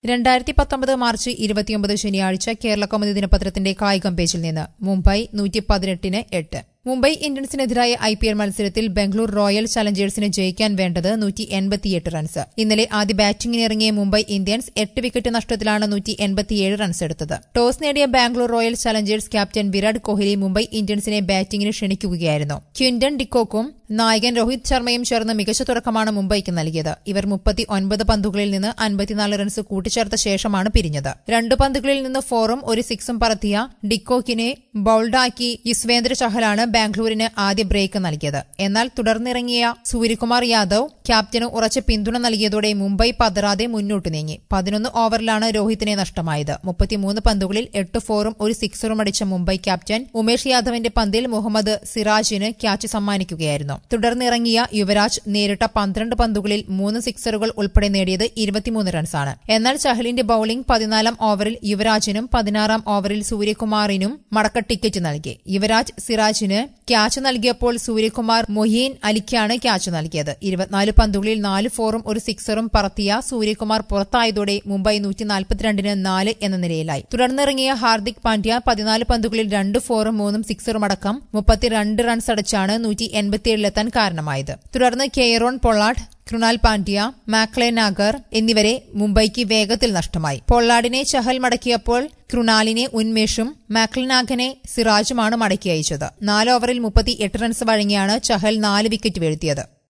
രണ്ടായിരത്തി പത്തൊമ്പത് മാർച്ച് ഇരുപത്തിയൊമ്പത് ശനിയാഴ്ച കേരള കൗമുദി ദിനപത്രത്തിന്റെ കായികം പേജിൽ നിന്ന് മുംബൈ നൂറ്റി പതിനെട്ടിന് എട്ട് മുംബൈ ഇന്ത്യൻസിനെതിരായ ഐ പി എൽ മത്സരത്തിൽ ബംഗളൂർ റോയൽ ചലഞ്ചേഴ്സിന് ജയിക്കാൻ വേണ്ടത് നൂറ്റി എൺപത്തിയെട്ട് റൺസ് ഇന്നലെ ആദ്യ ബാറ്റിംഗിനിറങ്ങിയ മുംബൈ ഇന്ത്യൻസ് എട്ട് വിക്കറ്റ് നഷ്ടത്തിലാണ് നൂറ്റി എൺപത്തിയേഴ് റൺസ് എടുത്തത് ടോസ് നേടിയ Bangalore Royal Challengers captain Virat Kohli Mumbai ഇന്ത്യൻസിനെ ബാറ്റിംഗിന് ക്ഷണിക്കുകയായിരുന്നു ക്വിന്റൺ ഡിക്കോക്കും നായകൻ രോഹിത് ശർമ്മയും ചേർന്ന് മികച്ച തുടക്കമാണ് മുംബൈക്ക് നൽകിയത് ഇവർ മുപ്പത്തി ഒൻപത് പന്തുകളിൽ നിന്ന് അൻപത്തിനാല് റൺസ് കൂട്ടിച്ചേർത്ത ശേഷമാണ് പിരിഞ്ഞത് രണ്ട് പന്തുകളിൽ നിന്ന് ഫോറും ഒരു സിക്സും പറത്തിയ ഡിക്കോക്കിനെ ബൌൾഡാക്കി യുസ്വേന്ദ്ര ചഹലാണ് ബാംഗ്ലൂരിന് ആദ്യ ബ്രേക്ക് നൽകിയത് എന്നാൽ തുടർന്നിറങ്ങിയ സൂര്യകുമാർ യാദവ് ക്യാപ്റ്റന് ഉറച്ച പിന്തുണ നൽകിയതോടെ മുംബൈ പതറാതെ മുന്നോട്ട് നീങ്ങി പതിനൊന്ന് ഓവറിലാണ് രോഹിത്തിനെ നഷ്ടമായത് മുപ്പത്തിമൂന്ന് പന്തുകളിൽ എട്ട് ഫോറും ഒരു സിക്സറും അടിച്ച മുംബൈ ക്യാപ്റ്റൻ ഉമേഷ് യാദവിന്റെ പന്തിൽ മുഹമ്മദ് സിറാജിന് ക്യാച്ച് സമ്മാനിക്കുകയായിരുന്നു തുടർന്നിറങ്ങിയ യുവരാജ് നേരിട്ട പന്ത്രണ്ട് പന്തുകളിൽ മൂന്ന് സിക്സറുകൾ ഉൾപ്പെടെ നേടിയത് ഇരുപത്തിമൂന്ന് റൺസാണ് എന്നാൽ ചഹലിന്റെ ബൌളിംഗ് പതിനാലാം ഓവറിൽ യുവരാജിനും പതിനാറാം ഓവറിൽ സൂര്യകുമാറിനും മടക്ക ടിക്കറ്റ് നൽകി യുവരാജ് സിറാജിന് ക്യാച്ച് നൽകിയപ്പോൾ സൂര്യകുമാർ മൊഹീൻ അലിക്കാണ് ക്യാച്ച് നൽകിയത് ഇരുപത്തിനാല് പന്തുകളിൽ നാല് ഫോറും ഒരു സിക്സറും പറത്തിയ സൂര്യകുമാർ പുറത്തായതോടെ മുംബൈ നൂറ്റി നാൽപ്പത്തിരണ്ടിന് നാല് എന്ന നിലയിലായി തുടർന്നിറങ്ങിയ ഹാർദിക് പാണ്ഡ്യ പതിനാല് പന്തുകളിൽ രണ്ട് ഫോറും മൂന്നും സിക്സറും അടക്കം മുപ്പത്തിരണ്ട് റൺസ് അടിച്ചാണ് നൂറ്റി എൺപത്തിയേഴിലെത്താൻ കാരണമായത് തുടർന്ന് Kieron Pollard Krunal Pandya McClenaghan എന്നിവരെ മുംബൈക്ക് വേഗത്തിൽ നഷ്ടമായി പൊള്ളാഡിനെ ചഹൽ മടക്കിയപ്പോൾ കൃണാലിനെ ഉന്മേഷും മാക്ലിനാഗനെ സിറാജുമാണ് മടക്കി അയച്ചത് നാല് ഓവറിൽ മുപ്പത്തി എട്ട് റൺസ് വഴങ്ങിയാണ് ചഹൽ നാല് വിക്കറ്റ് വീഴ്ത്തിയത്